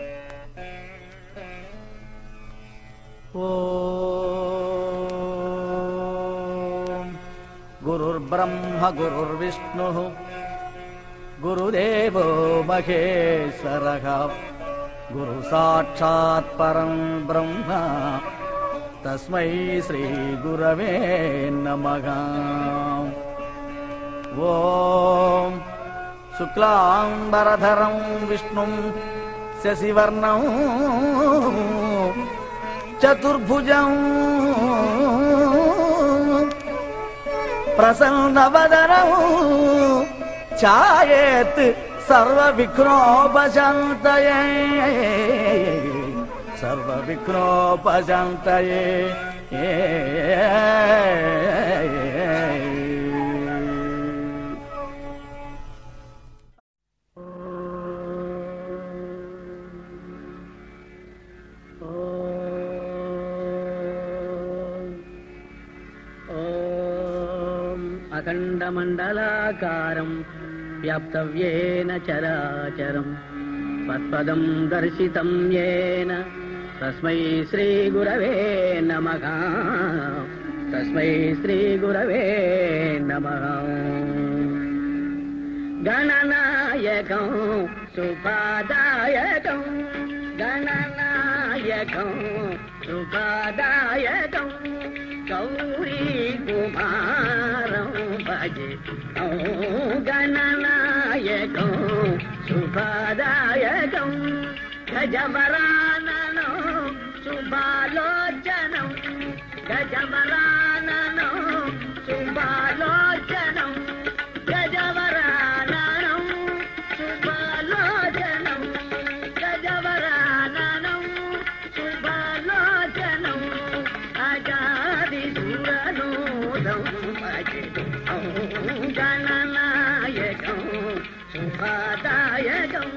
ॐ गुरुर्ब्रह्म गुरुर्विष्णुः गुरुदेवो महेश्वरः गुरुसाक्षात् परं ब्रह्म तस्मै श्रीगुरवे नमः ॐ शुक्लाम्बरधरं विष्णुं शशिवर्णं चतुर्भुजम् प्रसन्नवदनौ ఛాయేత్ సర్వ విఘ్నోపశాంతయే సర్వ విఘ్నోపశాంతయే ॐ अखण्डमण्डलाकारम् व्याप्तव्येन चराचरम् तत्पदम् दर्शितम् येन तस्मै श्रीगुरवे नमः तस्मै श्रीगुरवे नमः गणनायकम् सुपादायकम् गणनायकम् सुपादायकम् गौरी कुमारं भजे ॐ गणनायकं सुखदायकं गजवराननो शुभालोचनं गजवराननो शुभालोचनं गजवराननं शुभालोचनं गजवराननं शुभालोचनम् अजादिसुरनोदं भजे ॐ गणनायकं सुखदायकम्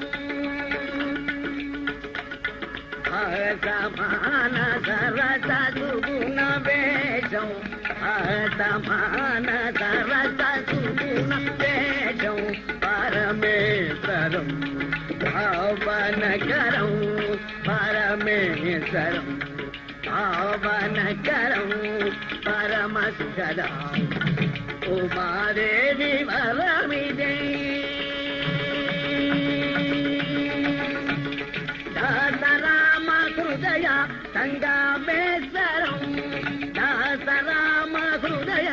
असमान सरस सुगुण वेशौ असमान सरस सुगुण वेशौ परमेश्वरं भावनकरं परमेश्वरं भावनकरं परमसुखदा उमादेवी वरमिदे దాసరామ హృదయ సంగమేశ్వరం దాసరామ హృదయ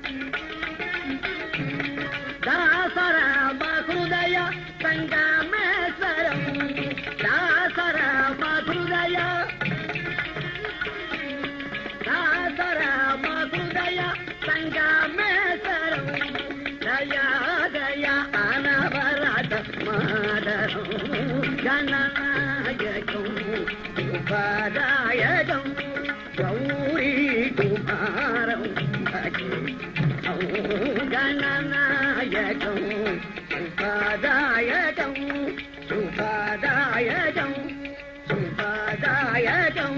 దాసరామ హృదయ సంగమేశ్వరం దాసరామ హృదయ దాసరామ హృదయ సంగమేశ్వరం దయా దయ అనవరత మాదరం గణనాయకం ఉపాదాయకం గౌరీ కుమారం భజే ఔ గణనాయకం ఉపాదాయకం సుఖదాయకం సుఖదాయకం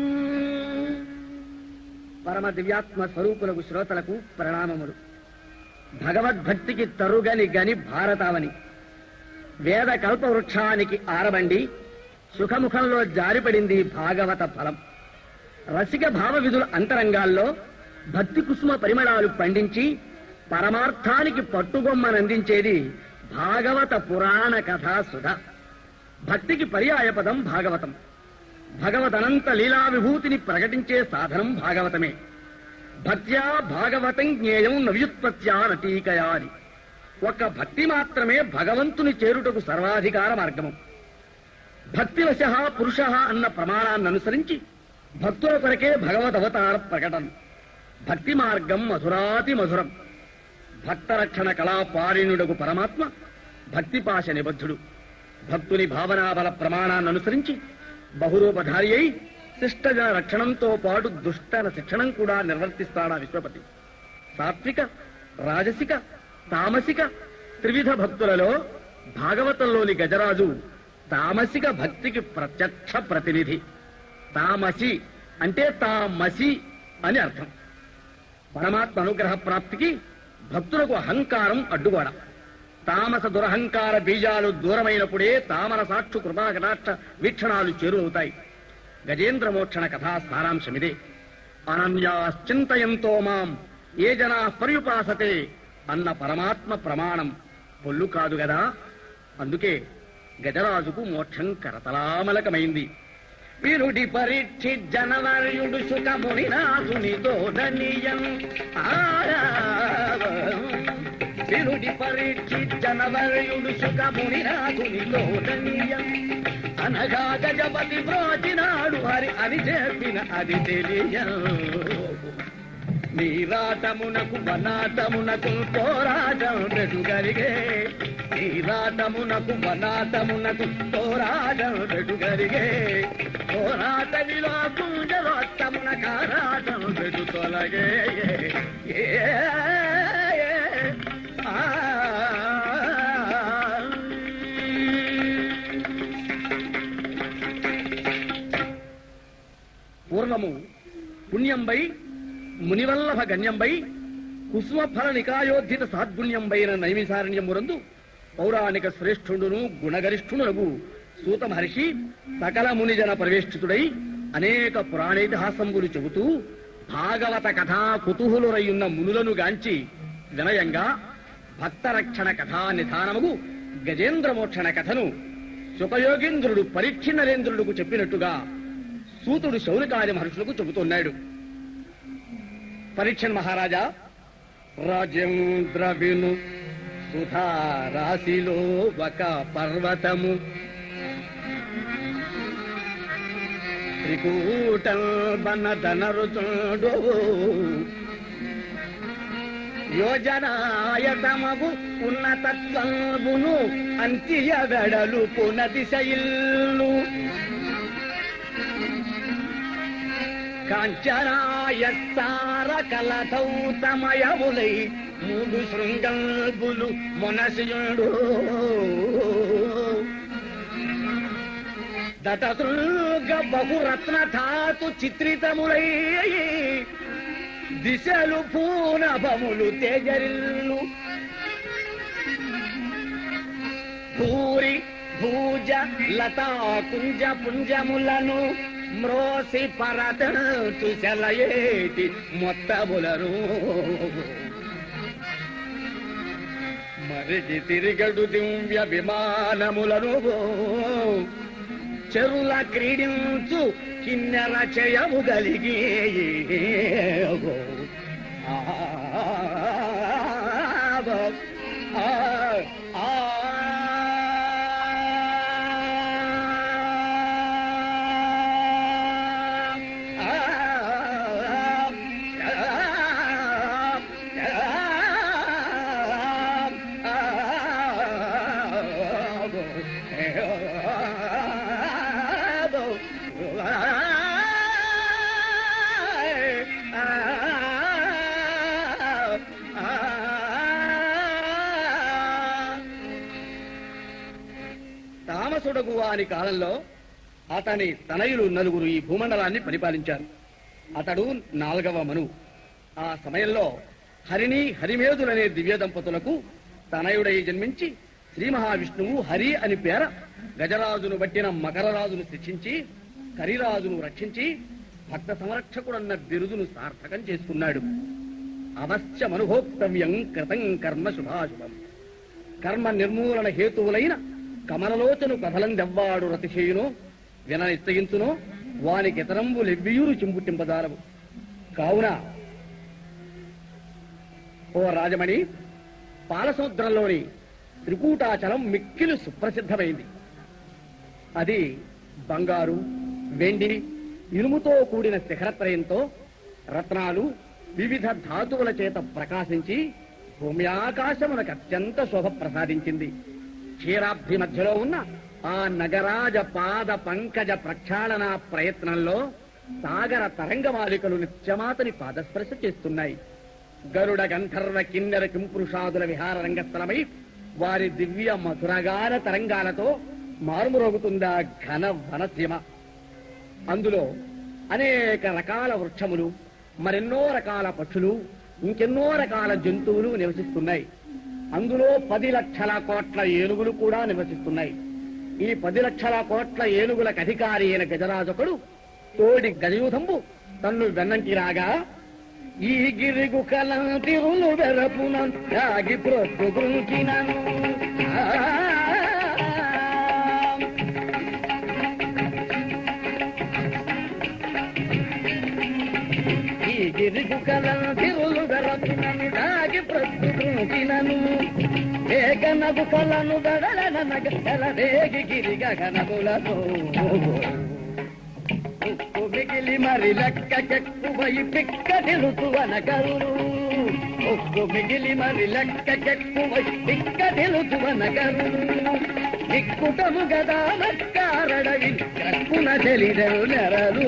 పరమ దివ్యాత్మ స్వరూపులకు శ్రోతలకు ప్రణామములు భగవద్భక్తికి తరుగని గని భారతావని వేద కల్పవృక్షానికి ఆరబండి సుఖముఖంలో జారిపడింది భాగవత ఫలం రసిక భావ విధుల అంతరంగాల్లో భక్తి కుసుమ పరిమళాలు పండించి పరమార్థానికి పట్టుగొమ్మనందించేది భాగవత పురాణ కథా సుధ భక్తికి పర్యాయ పదం భాగవతం భగవదనంత లీలా విభూతిని ప్రకటించే సాధనం భాగవతమే భక్త్యా భాగవతం జ్ఞేయం నవ్యుత్పత్త్యా నటీకయాని ఒక్క భక్తి మాత్రమే భగవంతుని చేరుటకు సర్వాధికార మార్గము భక్తివశ పురుష అన్న ప్రమాణాన్ని అనుసరించి భక్తుల కొరకే భగవద్ అవతార ప్రకటన భక్తి మార్గం మధురాతి మధురం భక్తరక్షణ కళాపారిణుడకు పరమాత్మ భక్తిపాశ నిబద్ధుడు భక్తుని భావనాబల ప్రమాణాన్ని అనుసరించి బహురూపధారి అయి శిష్టజన రక్షణంతో పాటు దుష్టన శిక్షణం కూడా నిర్వర్తిస్తాడా విశ్వపతి సాత్విక రాజసిక తామసిక త్రివిధ భక్తులలో భాగవతంలోని గజరాజు తామసిక భక్తికి ప్రత్యక్ష ప్రతినిధి తామసి అంటే తామసి అని అర్థం పరమాత్మ అనుగ్రహ ప్రాప్తికి భక్తులకు అహంకారం అడ్డుగోడ తామస దురహంకార బీజాలు దూరమైనప్పుడే తామర సాక్షు కృపాకటాక్ష వీక్షణాలు చేరువవుతాయి గజేంద్ర మోక్షణ కథా సారాంశమిదే అనన్యాశ్చింతయంతో మాం ఏ జనా పర్యుపాసతే అన్న పరమాత్మ ప్రమాణం పొల్లు కాదు గదా అందుకే గజరాజుకు మోక్షం కరతలామలకమైంది విరుడి పరీక్షి జనవర్యుడు సుఖముని నాథుని దోదనీయం విరుడి పరీక్షి జనవర్యుడు సుఖముని నాథుని దోదనీయం అనగా గజపతి బ్రోచినాడు హరి అని చెప్పిన అది తెలియ నీరాటమునకు వనాటమునకు పోరాటం గరిగే నీరాటమునకు వనాటమునకు పోరాటం గరిగే పోరాట విలో కుంజలోత్తమున కారాటం పెడు తొలగే ఏ ఆ పూర్వము పుణ్యంబై మునివల్లభ గణ్యంబై కుసుమఫల నికాయోద్ధిత సాద్గుణ్యంబైన నైమిసారణ్యమురందు పౌరాణిక శ్రేష్ఠుండును గుణగరిష్ఠునకు సూత మహర్షి సకల మునిజన పరివేష్టితుడై అనేక పురాణేతిహాసంబులు చెబుతూ భాగవత కథా కుతూహలురయ్యున్న మునులను గాంచి వినయంగా భక్తరక్షణ కథా నిధానముగు గజేంద్రమోక్షణ కథను సుఖయోగేంద్రుడు పరీక్ష నరేంద్రుడుకు చెప్పినట్టుగా సూతుడు శౌనకాది మహర్షులకు చెబుతున్నాడు పరీక్షణ్ మహారాజా రాజేంద్ర విను సుధా రాశిలో ఒక పర్వతము త్రికూటం బనదనరుచుడు యోజనాయతమగు ఉన్నతత్వమును అంత్య వెడలు పునదిశయిల్లు కాంచనాయత్తార కలతౌతమయములై మూడు శృంగల్బులు మొనసియుడు దటతృగ బహురత్న ధాతు చిత్రితములై దిశలు పూనభములు తేజరిల్లు భూరి భూజ లతా కుంజ పుంజములను మ్రోసి పరతు సెలయేటి మొత్తములను మరిగి తిరిగడు దివ్య విమానములను చెరుల క్రీడించు కిన్నెర చేయము గలిగి ఆ, ఆ, ఆ, తామసుడగు వారి కాలంలో అతని తనయులు నలుగురు ఈ భూమండలాన్ని పరిపాలించారు అతడు నాలుగవ మను ఆ సమయంలో హరిని హరిమేధులనే దివ్య దంపతులకు తనయుడై జన్మించి శ్రీ మహావిష్ణువు హరి అని పేర గజరాజును బట్టిన మకరరాజును శిక్షించి కరిరాజును రక్షించి భక్త సంరక్షకుడన్న బిరుదును సార్థకం చేసుకున్నాడు అవశ్యమనుభోక్తవ్యం కృతం కర్మ శుభాశుభం కర్మ నిర్మూలన హేతువులైన కమలలోచను కథలందెవ్వాడు రతిశేయునో విన నిశ్చయించునో వానికి ఇతరంబులెవ్వియూరు చింపుటింపదారవు కావున ఓ రాజమణి పాలసముద్రంలోని త్రికూటాచలం మిక్కిలి సుప్రసిద్ధమైంది అది బంగారు వెండి ఇనుముతో కూడిన శిఖరత్రయంతో రత్నాలు వివిధ ధాతువుల చేత ప్రకాశించి భూమి ఆకాశమునకు అత్యంత శోభ ప్రసాదించింది క్షీరాబ్ది మధ్యలో ఉన్న ఆ నగరాజ పాద పంకజ ప్రక్షాళన ప్రయత్నంలో సాగర తరంగమాలికలు నిత్యమాతని పాదస్పర్శ చేస్తున్నాయి గరుడ గంధర్వ కిన్నెర కింపురుషాదుల విహార రంగస్థలమై వారి దివ్య మధురగాన తరంగాలతో మారుమురోగుతుందా ఘన వనసీమ అందులో అనేక రకాల వృక్షములు మరెన్నో రకాల పక్షులు ఇంకెన్నో రకాల జంతువులు నివసిస్తున్నాయి అందులో పది లక్షల కోట్ల ఏనుగులు కూడా నివసిస్తున్నాయి ఈ పది లక్షల కోట్ల ఏనుగులకు అధికారి అయిన గజరాజకుడు తోడి గజయూధంబు తన్ను వెన్నంటి రాగా ఈ గిరిగు కలంతిరులు వెరపున రాగి ప్రొద్దుగుంకినను ఈ గిరిగు కలంతిరులు వెరపునను రాగి ప్రొద్దుగుంకినను ఏకనగు కలను గడలనగ రేగి గిరి గగనములతో ఉప్పు మిగిలి మరి లెక్కకెక్కువై పిక్క నిలుతువన కరులు ఉప్పు మిగిలి మరి లెక్కకెక్కువై పిక్క నిలుతువన కరులు నిక్కుటము గదా నక్కారడవి కక్కున చెలిదరు నెరలు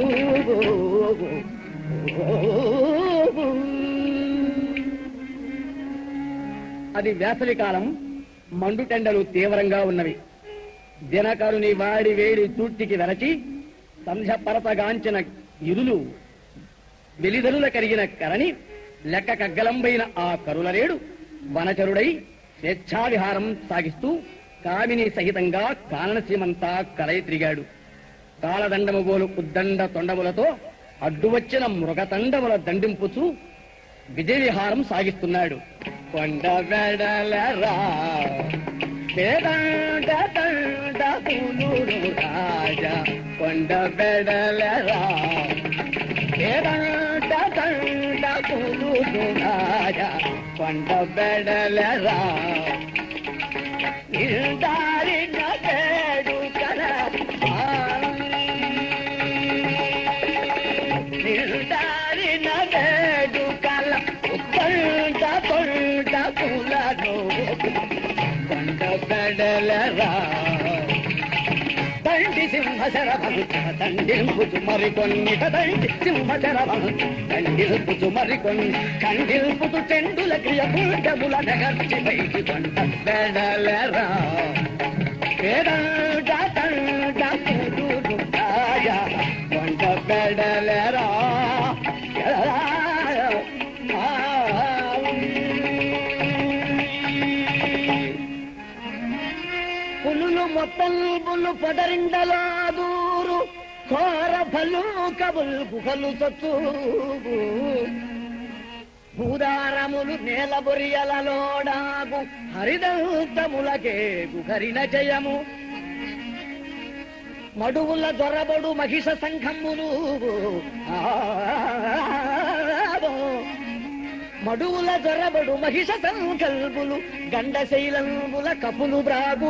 అది వేసవి కాలం మండుటెండలు తీవ్రంగా ఉన్నవి దినకరుని వాడి వేడి తూర్తికి వెరచి సంధ్యపరతగాంచిన ఇరులు వెలిదరుల కరిగిన కరణి లెక్క కగ్గలంబైన ఆ కరులరేడు వనచరుడై స్వేచ్ఛావిహారం సాగిస్తూ కామిని సహితంగా కాననసీమంతా కలయి తిరిగాడు కాలదండము గోలు ఉద్దండ తొండములతో అడ్డువచ్చిన మృగతండముల దండింపుచూ విజయ విహారం సాగిస్తున్నాడు కొండ వెడలరా వేదాంత తండ పులుడు రాజా కొండ వెడలరా వేదాంత తండ పులుడు రాజా కొండ వెడలరా నిల్దారిన పేడు కల నిల్దారిన పేడు కల కొండ కొండ పులను కొండ పెడలరా తండ్రి సింహశర భగుత తండ్రిల్పుచు మరికొన్ని తండ్రి సింహశర భగుత తండ్రిల్పుచు మరికొన్ని కండిల్పుచు చెండుల క్రియ పూజముల నగర్చి బయటి కొండ పెడలరా పేదండ తండ పుదురు రాజా కొండ పెడలరా పులులు మొత్తం పులు పదరిండలా దూరు ఘోర ఫలు కబుల్ గుహలు సత్తు భూదారములు నేల బొరియలలోడాగు హరిదంతములకే గుహరిన జయము మడువుల దొరబడు మహిష సంఘములు మడువుల దొరబడు మహిష సంకల్పులు గండశైలంబుల కపులు బ్రాగు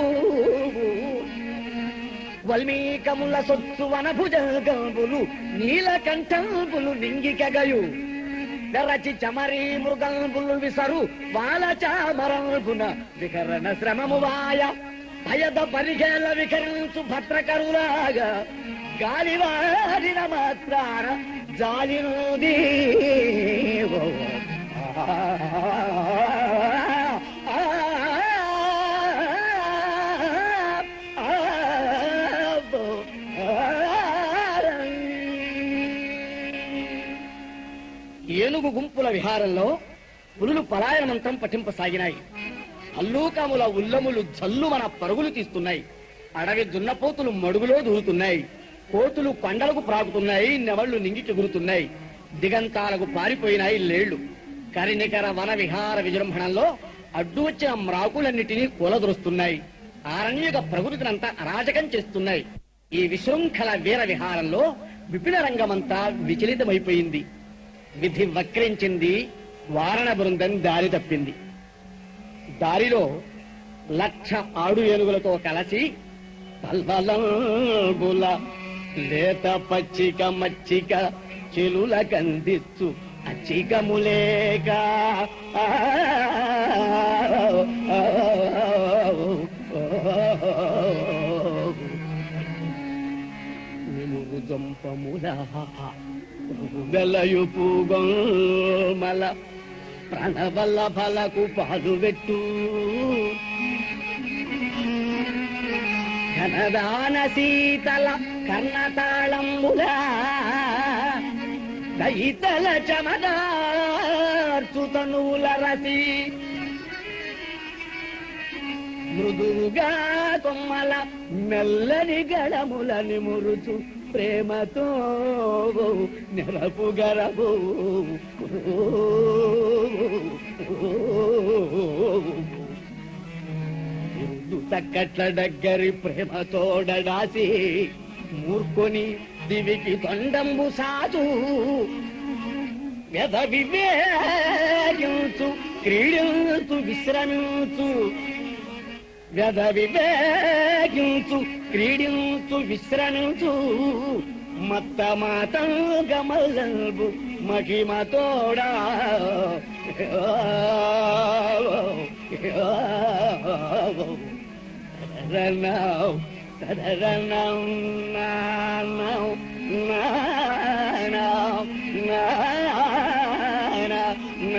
వల్మీకముల సొత్తు వనభుజంబులు నీలకంఠంబులు నింగికగయు వెరచి చమరి మృగంబులు విసరు వాల చామరంబున వికరణ శ్రమము వాయ భయద పరిగేల వికరించు భద్రకరులాగా గాలివారిన మాత్రాన జాలినోది ఏనుగు గుంపుల విహారంలో పులులు పలాయన మంత్రం పఠింపసాగినాయి అల్లూకముల ఉల్లములు జల్లు మన పరుగులు తీస్తున్నాయి అడవి దున్నపోతులు మడుగులో దూరుతున్నాయి కోతులు కొండలకు ప్రాకుతున్నాయి నెవళ్లు నింగికి గురుతున్నాయి దిగంతాలకు పారిపోయినాయి లేళ్లు కరినికర వన విహార విజృంభణంలో అడ్డు వచ్చిన మ్రాకులన్నిటినీ కూలదొరుస్తున్నాయి ఆరణ్యక ప్రకృతినంతా అరాజకం చేస్తున్నాయి ఈ విశృంఖల వీర విహారంలో విపిన రంగమంతా విచలితమైపోయింది విధి వక్రించింది వారణ బృందం దారి తప్పింది దారిలో లక్ష ఆడు ఏనుగులతో కలిసి పల్వలంబుల లేత పచ్చిక మచ్చిక చెలుల కందిస్తూ అచ్చికములేక నిలుగు జంపముల వెలయు పూగమల ప్రణవల్ల ఫలకు పాలు పెట్టు ఘనదాన శీతల కర్ణతాళంబుల దయితల చమదార్చు తనువుల రసి మృదువుగా కొమ్మల మెల్లని గళములని మురుచు ప్రేమతో నెరపు గరబు ముందు తక్కట్ల దగ్గరి ప్రేమతోడడాసి మూర్కొని దివికి తొండంబు సాధు వ్యధ వివేగించు క్రీడించు విశ్రమించు వ్యధ వివేగించు క్రీడించు విశ్రమించు మత్త మాతం గమల్బు మహిమతోడా తదరణం తదరణం నానం నానం నానం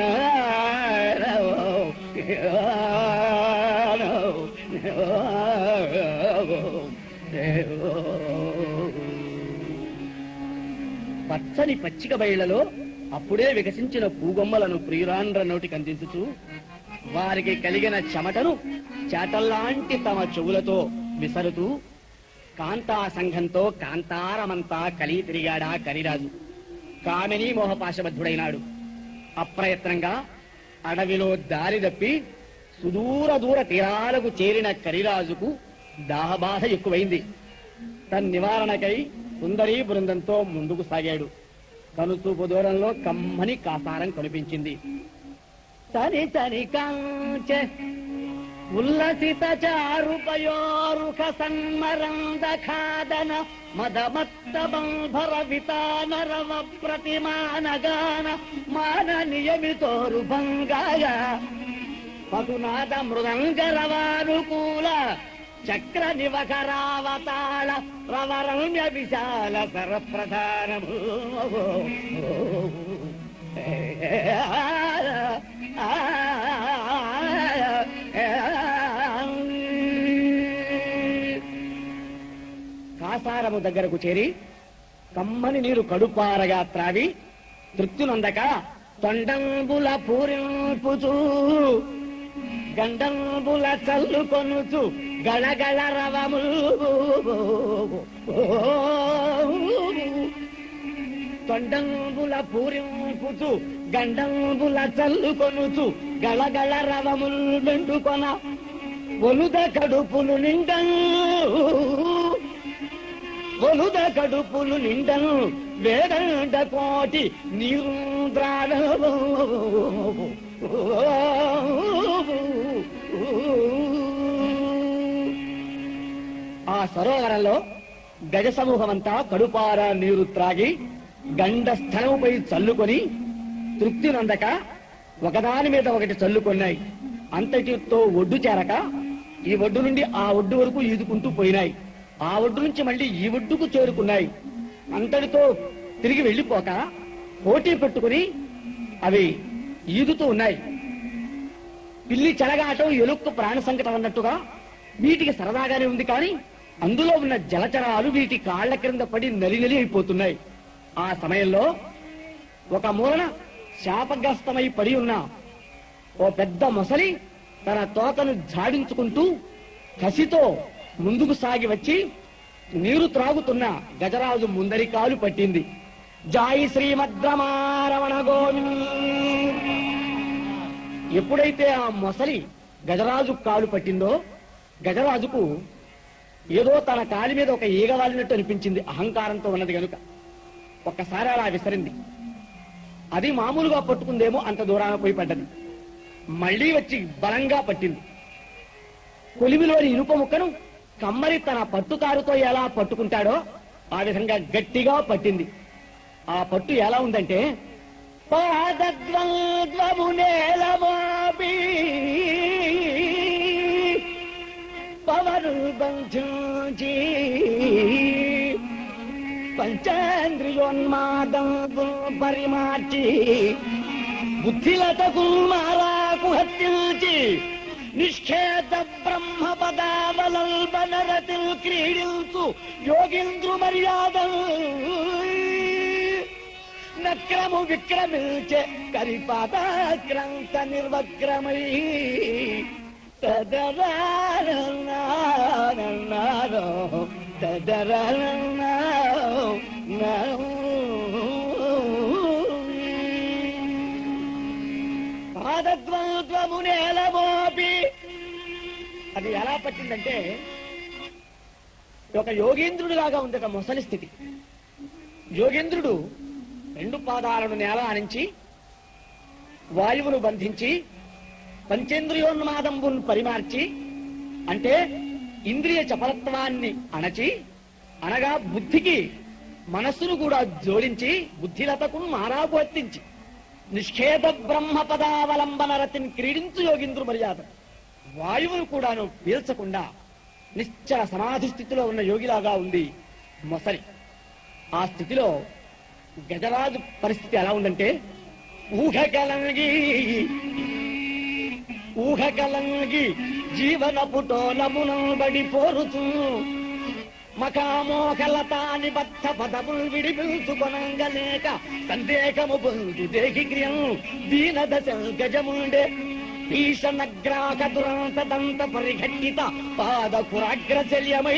పచ్చని పచ్చిక బయళ్లలో అప్పుడే వికసించిన పూగొమ్మలను ప్రియురాండ్ర నోటికి అందించుచు వారికి కలిగిన చెమటను చేటల్లాంటి తమ చెవులతో విసరుతూ కాంతా సంఘంతో కాంతారమంతా కలిగి తిరిగాడా కరిరాజు కామిని మోహపాశబద్ధుడైనాడు అప్రయత్నంగా అడవిలో దారి తప్పి సుదూర దూర తీరాలకు చేరిన కరిరాజుకు దాహబాధ ఎక్కువైంది తన నివారణకై సుందరీ బృందంతో ముందుకు సాగాడు కనుచూపు దూరంలో కమ్మని కాసారం కనిపించింది తని తని కాంచె ఉల్లసిత చారుపయోరుఖ సన్మరంద ఖాదన మదమత్త బంభర వితానరవ ప్రతిమానగాన మాన నియమితోరు భంగాయ పదునాద మృదంగరవానుకూల చక్ర నివకరావతాళ ప్రవరమ్య విశాల సర ప్రధానము కాసారము దగ్గరకు చేరి కమ్మని నీరు కడుపారగా త్రావి తృప్తినందక తొండంబుల పూరింపుచూ గండంబుల చల్లుకొనుచు గళగళ రవములు తొండంబుల పూరింపుచు గండంబుల చల్లుకొనుచు గళగళ రవములు మెండుకొన ఒలుద కడుపులు నిండను ఒలుద కడుపులు నిండను వేదండ కోటి నీరు ఆ సరోవరంలో గజ సమూహమంతా కడుపార నీరు త్రాగి గండ స్థలముపై చల్లుకొని తృప్తి నందక ఒకదాని మీద ఒకటి చల్లుకొన్నాయి అంతటితో ఒడ్డు చేరక ఈ ఒడ్డు నుండి ఆ ఒడ్డు వరకు ఈదుకుంటూ పోయినాయి ఆ ఒడ్డు నుంచి మళ్ళీ ఈ ఒడ్డుకు చేరుకున్నాయి అంతటితో తిరిగి వెళ్ళిపోక పోటీ పెట్టుకుని అవి ఈదుతూ ఉన్నాయి పిల్లి చెలగాటం ఎలుక్కు ప్రాణ సంకటం అన్నట్టుగా వీటికి సరదాగానే ఉంది కానీ అందులో ఉన్న జలచరాలు వీటి కాళ్ల క్రింద పడి నలినలి అయిపోతున్నాయి ఆ సమయంలో ఒక మూలన శాపగ్రస్తమై పడి ఉన్న ఓ పెద్ద మొసలి తన తోకను జాడించుకుంటూ కసితో ముందుకు సాగి వచ్చి నీరు త్రాగుతున్న గజరాజు ముందరి కాలు పట్టింది జాయి శ్రీమద్రమారమణ గోవింద్ ఎప్పుడైతే ఆ మొసలి గజరాజు కాలు పట్టిందో గజరాజుకు ఏదో తన కాలి మీద ఒక ఈగ వాలినట్టు అనిపించింది అహంకారంతో ఉన్నది గనుక ఒక్కసారి అలా విసరింది అది మామూలుగా పట్టుకుందేమో అంత దూరాన పోయి పడ్డది మళ్ళీ వచ్చి బలంగా పట్టింది కొలిమిలోని ఇనుప ముక్కను కమ్మరి తన పట్టుకారుతో ఎలా పట్టుకుంటాడో ఆ విధంగా గట్టిగా పట్టింది ఆ పట్టు ఎలా ఉందంటే పాదద్వంద్వము నేలమోపి పవరు బంధించి పంచేంద్రియోన్మాదం పరిమార్చి బుద్ధిలతకు మారాకు హత్యించి నిష్ఖేద బ్రహ్మ పదావలంబనరతి క్రీడించు యోగింద్రు మర్యాద నక్రము విక్రమించే కరిపాదాక్రాంత నిర్వక్రమై తదరారన్నారన్నారో పాదద్వంద్వము నేలమోపి అది ఎలా పట్టిందంటే ఒక యోగేంద్రుడి లాగా ఉంది ఒక మొసలి స్థితి యోగేంద్రుడు రెండు పాదాలను నేల ఆనించి వాయువును బంధించి పంచేంద్రియోన్మాదంబును పరిమార్చి అంటే ఇంద్రియ చపలత్వాన్ని అణచి అనగా బుద్ధికి మనస్సును కూడా జోడించి బుద్ధిలతకు మారాబోర్తించి నిష్ఖేద బ్రహ్మ పదావలంబన రతిని క్రీడించు యోగింద్రు మర్యాద వాయువును కూడాను పీల్చకుండా నిశ్చల సమాధి స్థితిలో ఉన్న యోగిలాగా ఉంది మొసలి ఆ స్థితిలో గజరాజు పరిస్థితి ఎలా ఉందంటే ఊహ కలంగి ఊహ కలంగి జీవన పుటోలమునబడి పోరుచు మకామోకలతాని బద్ధ పదములు విడిపించుకొనంగలేక సందేహము పొందు దేహి క్రియం దీన దశ గజముండే భీషణగ్రాహక దురంత దంత పరిఘట్టిత పాద పురాగ్రచల్యమై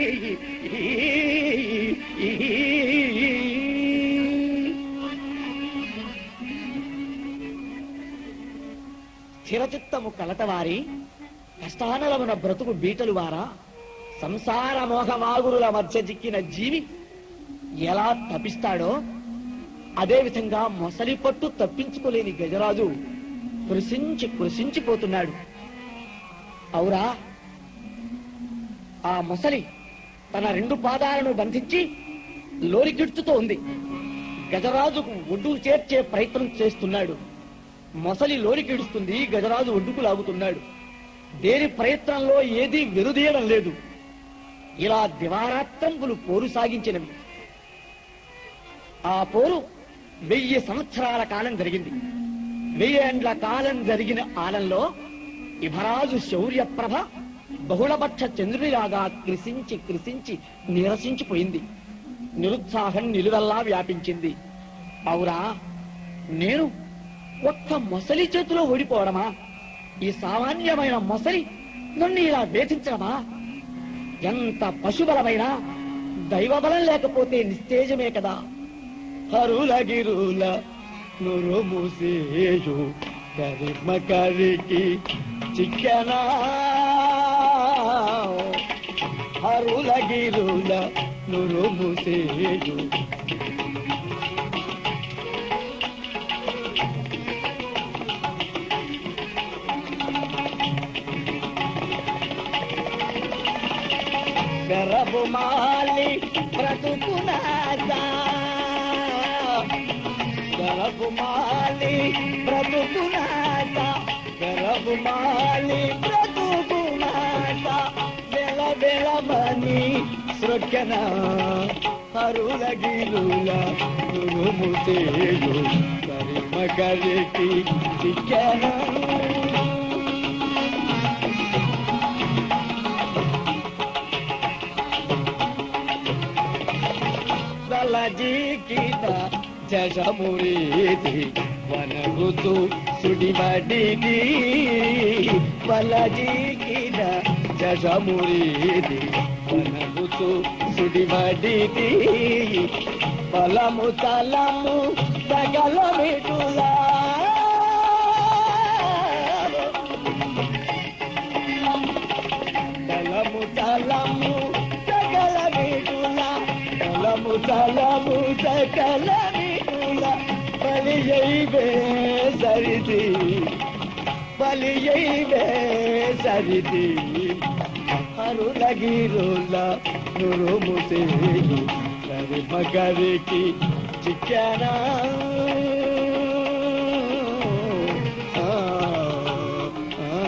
స్థిరచిత్తము కలతవారి కష్టానలమున బ్రతుకు బీటలు వారా సంసార మోహమాగురుల మధ్య చిక్కిన జీవి ఎలా తపిస్తాడో అదే విధంగా మొసలి పట్టు తప్పించుకోలేని గజరాజు కృషించి కృషించిపోతున్నాడు అవురా ఆ మొసలి తన రెండు పాదాలను బంధించి లోరికిడ్చుతో ఉంది గజరాజుకు ఒడ్డు చేర్చే ప్రయత్నం చేస్తున్నాడు మొసలి లోరికిడుస్తుంది గజరాజు ఒడ్డుకు లాగుతున్నాడు దేని ప్రయత్నంలో ఏదీ వెరుదీయడం లేదు ఇలా దివారాత్రంబులు పోరు సాగించినవి ఆ పోరు వెయ్యి సంవత్సరాల కాలం జరిగింది వెయ్యేండ్ల కాలం జరిగిన ఆలంలో ఇభరాజు శౌర్యప్రభ బహుళపక్ష చంద్రుడిలాగా కృషించి కృషించి నిరసించిపోయింది నిరుత్సాహం నిలువెల్లా వ్యాపించింది అవురా నేను ఒక్క మొసలి చేతిలో ఓడిపోవడమా ఈ సామాన్యమైన మొసలి నన్ను ఇలా వేధించడమా ఎంత పశుబలమైన దైవబలం లేకపోతే నిస్తేజమే కదా హరుల గిరుల నురు మూసేయు కరిమ కరికి చిక్కనా హరుల గిరుల నురు మూసేయు గరబు మాలి బ్రతుకునాదా గరబు మాలి బ్రతుకునాదా గరబు మాలి బ్రతుకునాదా బెల బెలమని సృక్కన హరుల గిరుల నురుముతేయు కరిమ కరికి చిక్కన దళజీకిత జగమురీతి వనగుతు సుడిబడిది బలజీకిత జగమురీతి వనగుతు సుడిబడిది బలము తలము సగల మిటులా తలము తలము సకల మిటుల తలము తలము సకల మిటుల బలియైవే సరిది బలియైవే సరిది హరులగిరుల నురుముసేయు కరి మగరికి చిక్కనా ఆ, ఆ,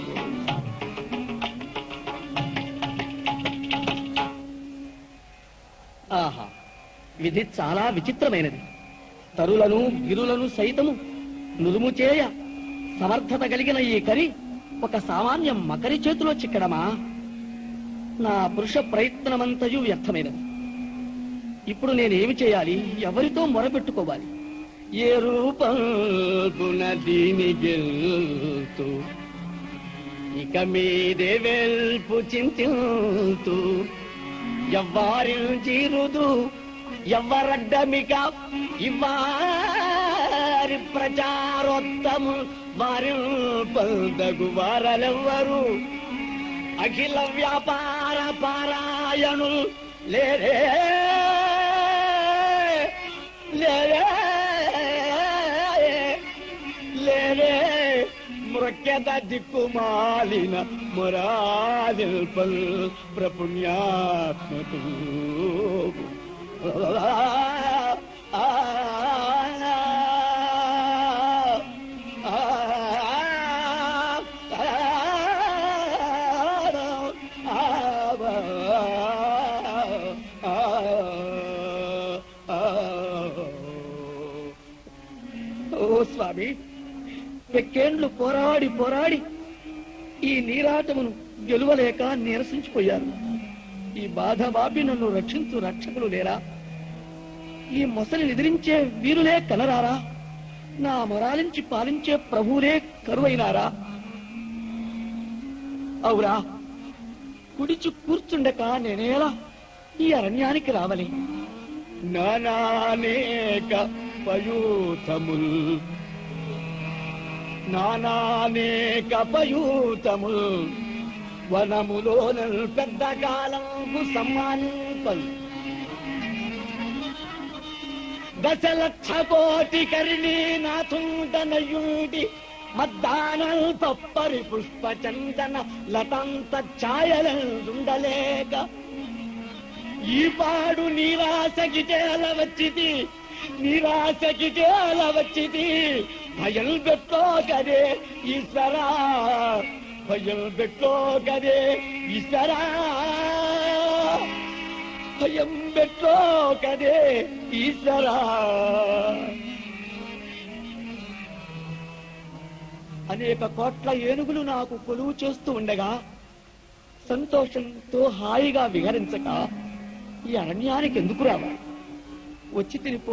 ఆహా విధి చాలా విచిత్రమైనది తరులను గిరులను సైతము నురుము చేయ సమర్థత కలిగిన ఈ కరి ఒక సామాన్య మకరి చేతిలో చిక్కడమా నా పురుష ప్రయత్నమంతయు వ్యర్థమైనది ఇప్పుడు నేనేమి చేయాలి ఎవరితో మొరపెట్టుకోవాలి ఏ రూపం దీని గెలుతూ ఇక మీదే వెల్పు చింతింతు ఎవ్వారించిరుదు ఎవ్వరడ్డమిక ఇవ్వారి ప్రచారోత్తము వారి పల్దగు వారలెవ్వరు అఖిల వ్యాపార పారాయణు లేరే లేరే లేరే మృక్యత దిక్కుమాలిన మురాదిల్పల్ ప్రపుణ్యాత్మకు ఆ, ఆ, ఆ, ఓ స్వామి ఎక్కేండ్లు పోరాడి పోరాడి ఈ నీరాటమును గెలువలేక నీరసించిపోయారు ఈ బాధ బాపి నన్ను రక్షించు రక్షకులు లేరా ఈ మొసలి ఎదిరించే వీరులే కలరారా నా మొరాలించి పాలించే ప్రభువులే కరువైనారా అవురా కుడిచి కూర్చుండక నేనేలా ఈ అరణ్యానికి రావలి నానానేక పయూతముల్ నానానేక పయూతముల్ వనములోన పెద్ద కాలంకు సమ్మానింపలు దశలక్ష కోటి కరిణీ నాథుండనయుడి మద్దానల్ పప్పరి పుష్ప చందన లతంత ఛాయలుండలేక ఈ పాడు నిరాశకి చేల వచ్చిది నిరాశకి చేల వచ్చిది భయం పెట్టుకో కదే ఈశ్వరా భయం పెట్టుకో కదే ఈశ్వరా భయం పెట్టుకో కదే ఈశ్వరా అనేక కోట్ల ఏనుగులు నాకు కొలువు చేస్తూ ఉండగా సంతోషంతో హాయిగా విహరించక ఈ అరణ్యానికి ఎందుకు రావాలి వచ్చి తినిపో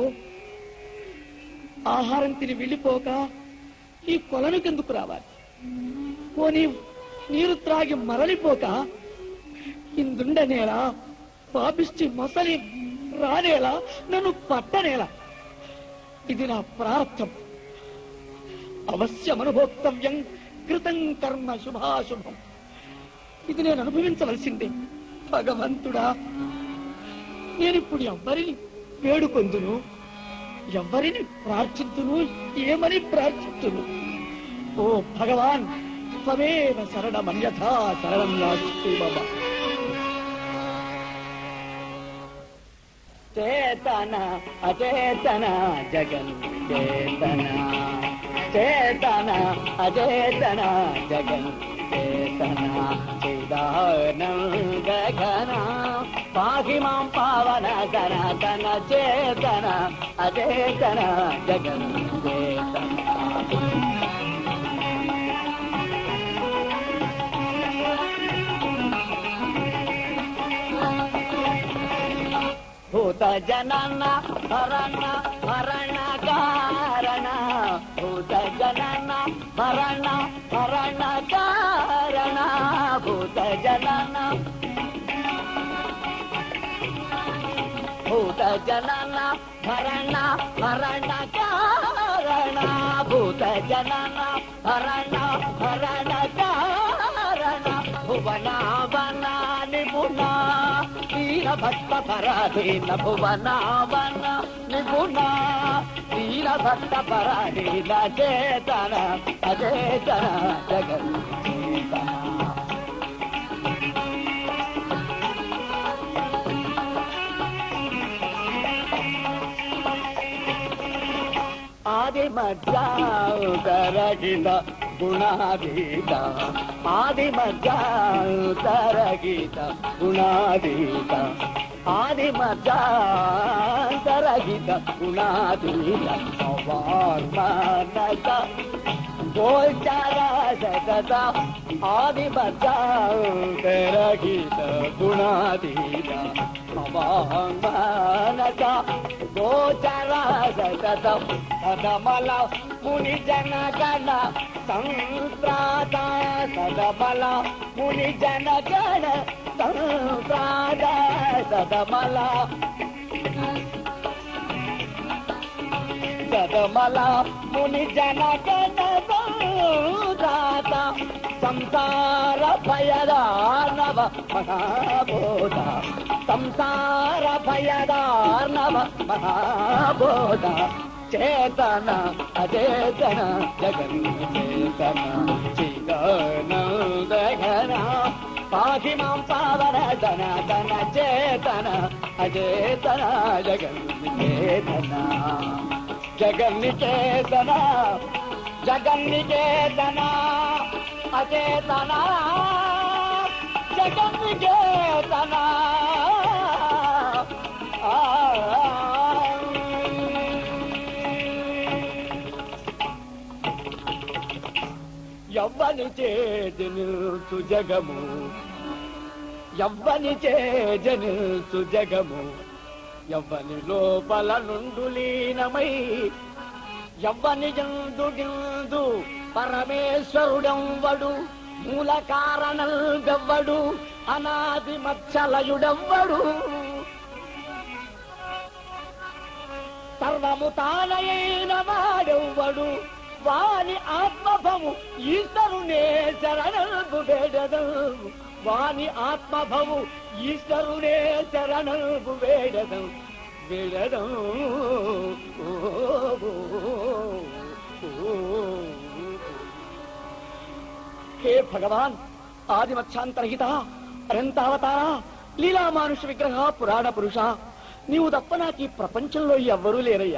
ఆహారం తిని వెళ్ళిపోక ఈ కొలనుకెందుకు రావాలి పోనీ నీరు త్రాగి మరలిపోక ఇందుండనేలా పాపిష్టి మొసలి రానేలా నన్ను పట్టనేలా ఇది నా ప్రార్థం అవశ్యమనుభోక్తవ్యం కృతం కర్మ శుభాశుభం ఇది నేను అనుభవించవలసిందే భగవంతుడా నేనిప్పుడు ఎవ్వరిని వేడుకొందును ఎవ్వరిని ప్రార్థింతును ఏమని ప్రార్థింతును ఓ భగవాన్ త్వమేవ శరణమన్యథా శరణం నాస్తి మమ చేతన అచేతన జగన్ చేతన చేతన అచేతన జగన్ చేతన చిదానంద ఘన పాహి మాం పావన సనాతన చేతన అచేతన జగన్ చేతన భూత జనన మరణ మరణ కారణ భూత జనన మరణ మరణ కారణ భూత జనన భూత జనన మరణ మరణ కారణ భూత జనన మరణ మరణ కారణ భువనావన నిపుణ వీర భక్త పరాధీన భువనావన నిపుణ వీర భక్త పరాధీన చేతన అచేతన జగన్ చేతన ఆది మధ్యాంతరగిత గుణాధీత ఆది మధ్యాంతరగిత గుణాధీత ఆది మధ్యాంతరగిత గుణాధీత అవార్మనక గోచర సతత ఆది మధ్యాంతరగిత గుణాధీత అవార్మన మనస గోచర సతతం సదమల ముని జన గణ సంప్రాత సదమల ముని జన గణ సంప్రాత సదమల సదమల ముని జన గణ సంప్రాత సంసార భయదానవ మహాబోధ సంసార భయదానవ మహాబోధ చేతన అచేతన జగన్ చేతన చిదానందఘన పాఠి మాం పావన ధన ధన చేతన అచేతన జగన్ చేతన జగన్నికేతన జగన్నికేతన అచేతన జగన్నికేతన ఆ ఎవ్వని చేజనిల్సు జగము ఎవ్వని చేజనిల్సు జగము ఎవ్వని లోపల నుండు లీనమై ఎవ్వని జందుడిందు పరమేశ్వరుడెవ్వడు మూల కారణంగవ్వడు అనాది మత్సలయుడెవ్వడు సర్వము తానయైన వాడెవ్వడు వాని ఆత్మభము ఈశ్వరునే శరణల్పు వేడదు వాని ఆత్మభము ఈశ్వరునే శరణల్పు వేడదు వేడదు ఓ, ఓ, ఓ, ఓ. హే భగవాన్ ఆది మత్స్యాంతరహిత అనంతావతార లీలా మానుష విగ్రహ పురాణ పురుష నీవు తప్ప నాకు ఈ ప్రపంచంలో ఎవ్వరూ లేరయ్యా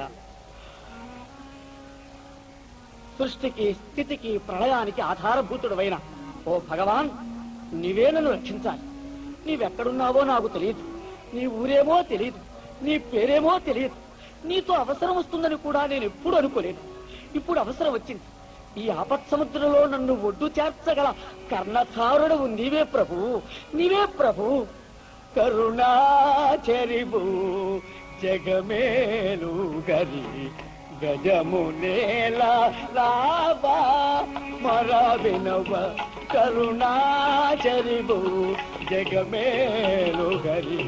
సృష్టికి స్థితికి ప్రళయానికి ఆధారభూతుడవైన ఓ భగవాన్ నీవే నన్ను రక్షించాలి నీవెక్కడున్నావో నాకు తెలియదు నీ ఊరేమో తెలియదు నీ పేరేమో తెలియదు నీతో అవసరం వస్తుందని కూడా నేను ఎప్పుడు అనుకోలేదు ఇప్పుడు అవసరం వచ్చింది ఈ ఆపత్ సముద్రంలో నన్ను ఒడ్డు చేర్చగల కర్ణధారుడవు నీవే ప్రభు నీవే ప్రభు కరుణాచరివు జగమేలు గరి గజము నేల రావా మర వినవ కరుణాచరివు జగమేలు గరి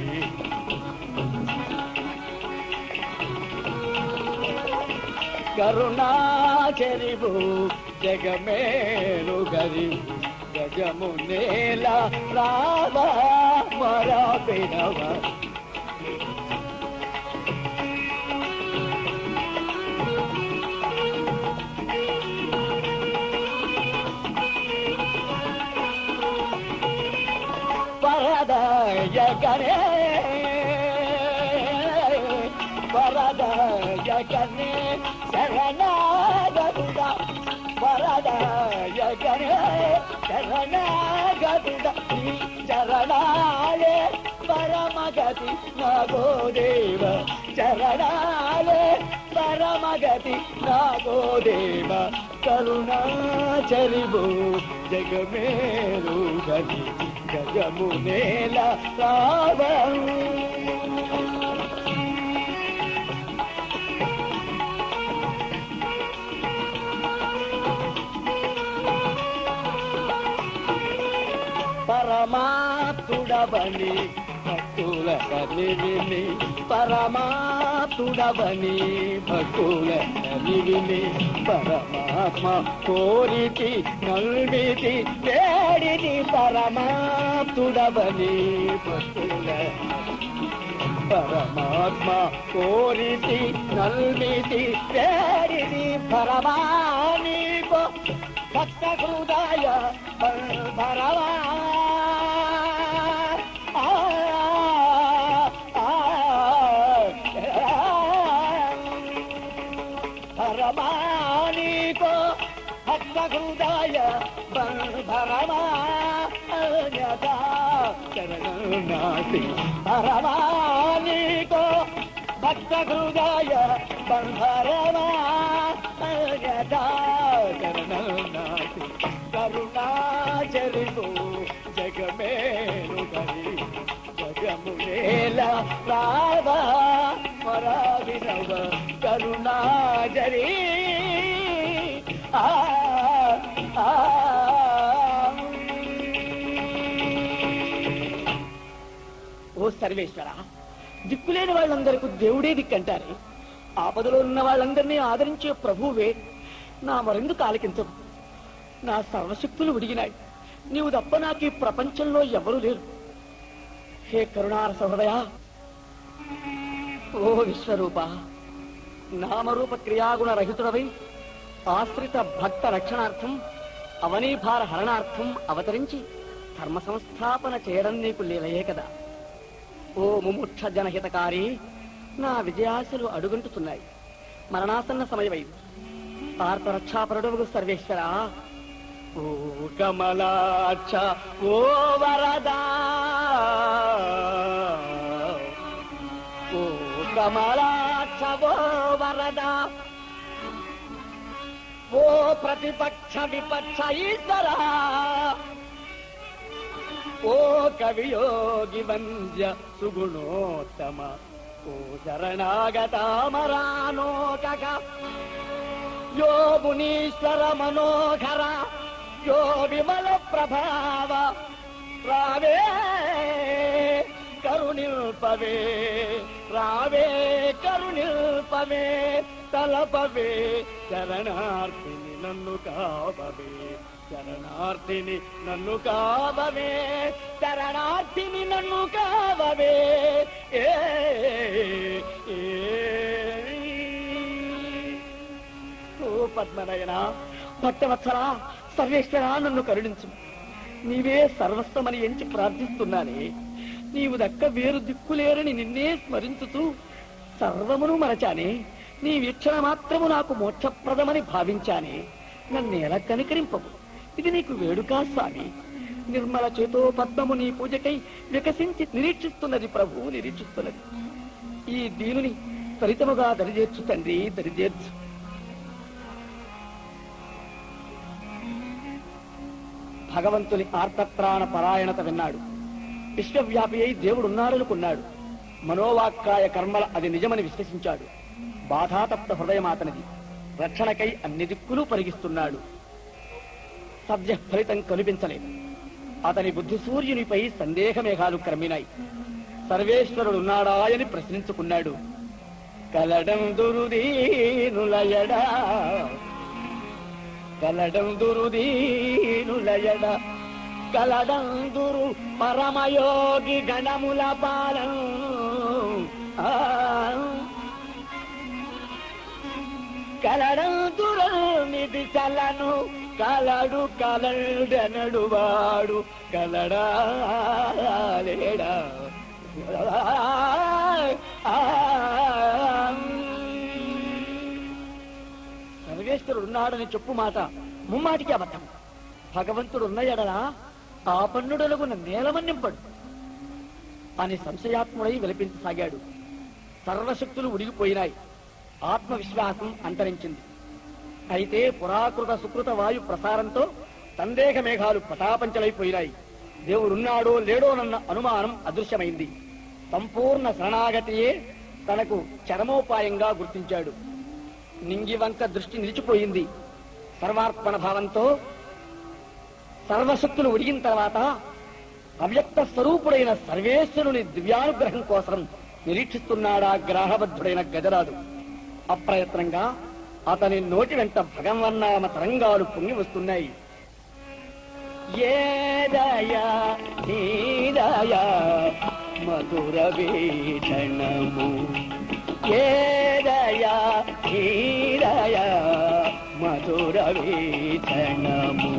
కరుణాచరివు జగమేలు గరి గజము నేల రావా మర వినవ వరదయగనే వరదయగనే శరణాగతుడ వరదయగనే శరణాగతుడ ఈ చరణాలే పరమగతి నాగో దేవ చరణాలే పరమగతి నాగో దేవ కరుణాచరివు జగమేరు గతి గజము నేల రావం పరమాత్ముడవని భక్తుల కనివిని పరమాత్ముడవని భక్తుల కనివిని పరమాత్మ కోరితి నల్వితి వేడిది పరమాత్ముడవని భక్తుల పరమాత్మ కోరితి నల్మితి వేడిది పరమానీకో భక్త హృదయ భరవా పరమానీకో భక్త హృదయ భరమా శరణాసి పరమానీకో భక్త హృదయ బంధరమా శరణాసి కరుణాచరివు జగమేరు గరి జగమునేల రావా సర్వేశ్వర దిక్కులేని వాళ్ళందరికీ దేవుడే దిక్కంటారే ఆపదలో ఉన్న వాళ్ళందరినీ ఆదరించే ప్రభువే నా మరెందుకు ఆలకించవు నా సర్వశక్తులు ఉడిగినాయి నీవు తప్ప నాకు ఈ ప్రపంచంలో ఎవరూ లేరు హే కరుణార సహృదయ ఓ విశ్వరూప నామరూప క్రియాగుణ రహితుడవై ఆశ్రిత భక్త రక్షణార్థం అవనీభార హరణార్థం అవతరించి ధర్మ సంస్థాపన చేయడం నీకు లీలయే కదా ఓ ముముక్ష జనహితకారి నా విజయాశలు అడుగంటుతున్నాయి మరణాసన్న సమయమైంది ఆర్తరక్షాపరుడు సర్వేశ్వర ఓ కమలాక్ష ఓ వరదా ఓ కమలాక్ష ఓ వరదా ఓ ప్రతిపక్ష విపక్ష ఈశ్వరా ఓ కవియోగి వంద్య సుగుణోత్తమ ఓ శరణాగతామరానోకక యో మునీశ్వర మనోహర యో విమల ప్రభావ రావే కరుణిల్పవే రావే కరుణిల్పవే తలపవే శరణార్థిని నన్ను కావవే శరణార్థిని నన్ను కావవే శరణార్థిని నన్ను కావవే ఏ ఏ. ఓ పద్మనయన భక్తవత్సరా సర్వేశ్వరా నన్ను కరుణించు నీవే సర్వస్వమని ఎంచి ప్రార్థిస్తున్నానే నీవు దక్క వేరు దిక్కులేరని నిన్నే స్మరించుతూ సర్వమును మరచానే నీ వీక్షణ మాత్రము నాకు మోక్షప్రదమని భావించానే నన్నేలా కనికరింపవు ఇది నీకు వేడుకా స్వామి నిర్మల చేతో పద్మము నీ పూజకై వికసించి నిరీక్షిస్తున్నది ప్రభువు నిరీక్షిస్తున్నది ఈ దీనుని త్వరితముగా దరిచేర్చు తండ్రి దరిచేర్చు భగవంతుని ఆర్తత్రాణ పరాయణత విన్నాడు విశ్వవ్యాపి అయి దేవుడున్నాడనుకున్నాడు మనోవాక్కాయ కర్మల అది నిజమని విశ్వసించాడు బాధాతప్త హృదయమాతనిది రక్షణకై అన్ని దిక్కులు పరిగిస్తున్నాడు సద్య ఫలితం కనిపించలేదు అతని బుద్ధి సూర్యునిపై సందేహ మేఘాలు క్రమినాయి సర్వేశ్వరుడున్నాడాయని ప్రశ్నించుకున్నాడు కలడం దురుదీనులయడా కలడం దురుదీనులయడ కలడందురు పరమయోగి గణముల పాలం ఆ. కలడందురు నిధి చలను కలడు కలడనడు వాడు కలడా లేడా సర్వేశ్వరుడు ఉన్నాడని చెప్పు మాట ముమ్మాటికి అబద్ధం భగవంతుడు ఉన్న ఎడలా ఆపన్నుడలుగున నేలమన్నింపడు అని సంశయాత్ముడై విలపించసాగాడు సర్వశక్తులు ఉడిగిపోయినాయి ఆత్మవిశ్వాసం అంతరించింది అయితే పురాకృత సుకృత వాయు ప్రసారంతో సందేహ మేఘాలు పటాపంచలైపోయినాయి దేవుడున్నాడో లేడోనన్న అనుమానం అదృశ్యమైంది సంపూర్ణ శరణాగతియే తనకు చరమోపాయంగా గుర్తించాడు నింగి వంక దృష్టి నిలిచిపోయింది సర్వార్పణ భావంతో సర్వశక్తులు ఉడిగిన తర్వాత అవ్యక్త స్వరూపుడైన సర్వేశ్వరుని దివ్యానుగ్రహం కోసం నిరీక్షిస్తున్నాడా గ్రాహబద్ధుడైన గజరాజు అప్రయత్నంగా అతని నోటి వెంట భగవన్నామ తరంగాలు పొంగి వస్తున్నాయి ఏదయా నీదయా మధుర వీక్షణము ఏదయా నీదయా మధుర వీక్షణము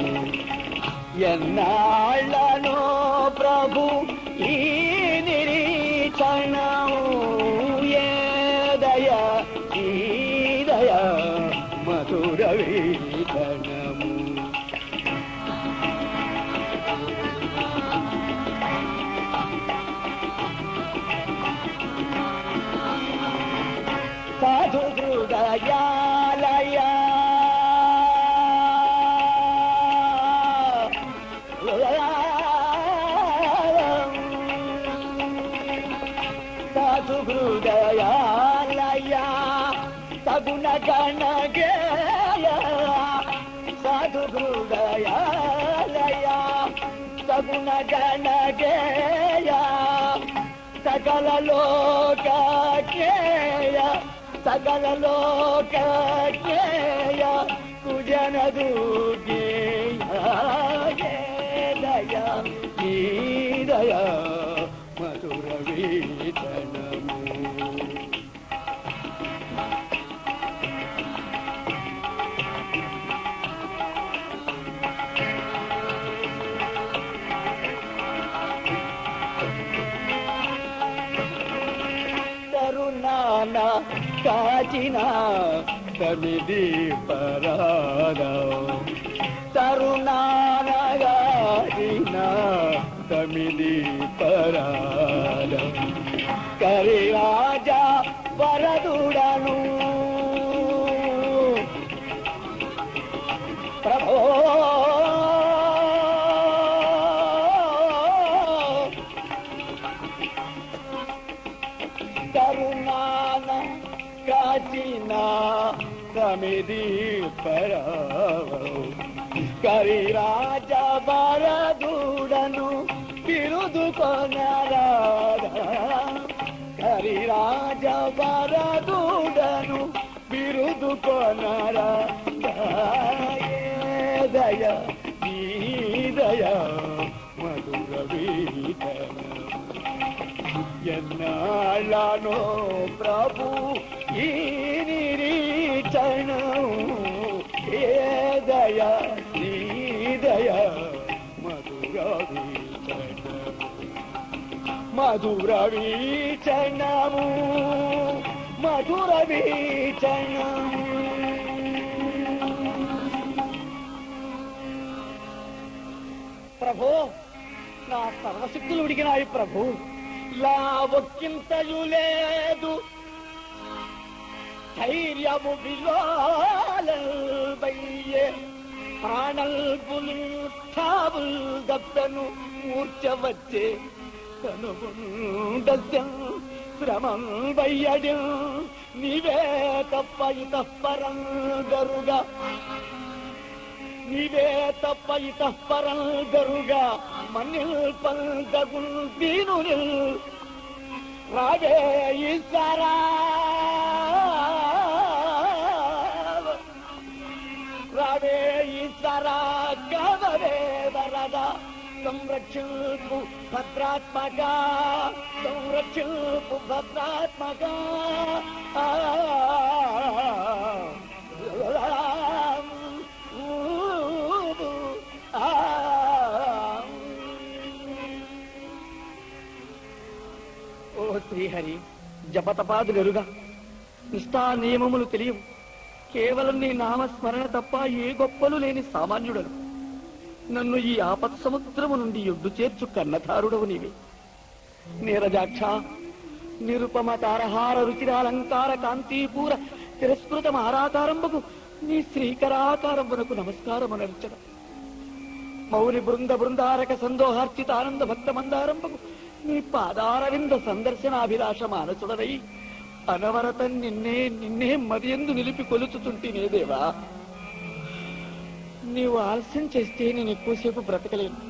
ఎన్నాళ్ళనో ప్రభు ఈ నిరీక్షణము ఏదయా ఈదయా మధుర వీక్షణము సాధు హృదయాలయ సాధు హృదయాలయ సగుణ గణగేయ సాధు హృదయాలయ సగుణ గణగేయ సకల లోకేయ సకల లోకేయ కుజన దయ దయ మధుర వీతనము తరుణాన కాచిన కమిది పరాద తరుణాన కాచిన కమిది పరాద కరిరాజా వరదుడను ప్రభో కరుణాన కాచిన సమిది పరావు కరిరాజ బరదూడను బిరుదు కొనరాద కరిరాజ బరదూడను బిరుదు కొనరాద దయ దయ మధుర వీతన ఎన్నాళ్ళనో ప్రభు ఈ నిరీక్షణ ఏ దయ నీ దయ మధుర వీక్షణము మధుర వీక్షణము మధుర వీక్షణము ప్రభు నా సర్వశక్తులు ఉడికినాయి ప్రభు లా ఒక్కింతయు లేదు ధైర్యము విలోలయ్యే ప్రాణల్పులు ఠాబుల్ దత్తను మూర్చ వచ్చే కనుగుండస్యం శ్రమం వయ్యడు నీవే తప్ప ఇతఃపరం గరుగా నీవే తప్ప ఇతఃపరం గరుగా మన్నిల్ పందగుల్ దీనునిల్ రావే ఈశ్వరా రావే ఈశ్వరా గవరే వరద సంరక్షిల్పు భద్రాత్మక సంరక్షిల్పు భద్రాత్మక ఆ ఓ శ్రీహరి జపతపాదులెరుగా నిష్ఠా నియమములు తెలియవు కేవలం నీ నామస్మరణ తప్ప ఏ గొప్పలు లేని సామాన్యుడను నన్ను ఈ ఆపత్ సముద్రము నుండి ఎడ్డు చేర్చు కన్నధారుడవు నీవే నీరజాక్ష నిరుపమ తారహార రుచిరాలంకార కాంతీపూర తిరస్కృత మారాకారంబకు నీ శ్రీకరాకారంబునకు నమస్కారమునర్చన మౌని బృంద బృందారక సందోహార్చిత ఆనంద భక్త మందారంబకు నీ పాదారవింద సందర్శనాభిలాష మానసుడనై అనవరతం నిన్నే నిన్నే మదియందు నిలిపి కొలుచుతుంటేనే దేవా నీవు ఆలస్యం చేస్తే నేను ఎక్కువసేపు బ్రతకలేను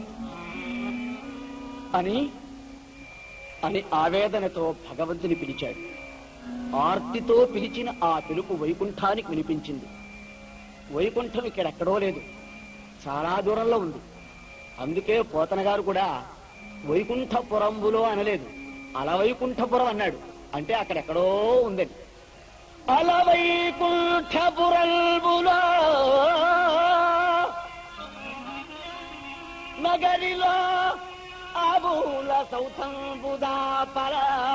అని అని ఆవేదనతో భగవంతుని పిలిచాడు ఆర్తితో పిలిచిన ఆ పిలుపు వైకుంఠానికి వినిపించింది వైకుంఠం ఇక్కడెక్కడో లేదు చాలా దూరంలో ఉంది అందుకే పోతన గారు కూడా వైకుంఠపురంబులో అనలేదు అలవైకుంఠపురం అన్నాడు అంటే అక్కడెక్కడో ఉందని అలవైకుంఠపురంబులో నగరిలో ఆబూల సౌతంబుదాపర